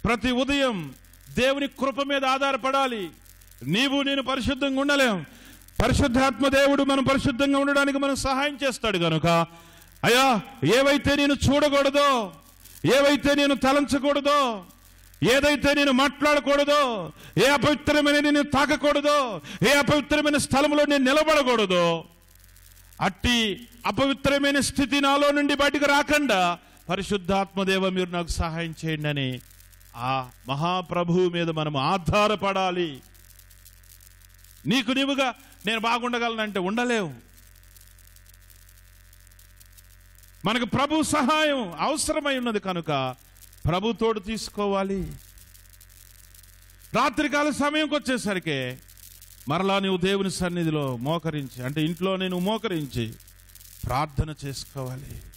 ప్రతి ఉదయం దేవుని కృప మీద ఆధారపడాలి నీవు నేను పరిశుద్ధంగా ఉండలేం పరిశుద్ధాత్మ దేవుడు మనం పరిశుద్ధంగా ఉండడానికి మనం సహాయం చేస్తాడు కనుక అయ్యా ఏవైతే నేను చూడకూడదో ఏవైతే నేను తలంచకూడదో ఏదైతే నేను మాట్లాడకూడదో ఏ అపవిత్రమైన నేను తాకకూడదో ఏ అపవిత్రమైన స్థలంలో నేను నిలబడకూడదో అట్టి అపవిత్రమైన స్థితి నాలో నుండి బయటకు రాకుండా పరిశుద్ధాత్మదేవ మీరు నాకు సహాయం చేయండి అని ఆ మహాప్రభువు మీద మనం ఆధారపడాలి నీకు నీవుగా నేను బాగుండగలనంటే ఉండలేవు మనకు ప్రభు సహాయం అవసరమై ఉన్నది కనుక ప్రభు తోడు తీసుకోవాలి రాత్రికాల సమయంకి వచ్చేసరికి మరలా నువ్వు దేవుని సన్నిధిలో మోకరించి అంటే ఇంట్లో నేను మోకరించి ప్రార్థన చేసుకోవాలి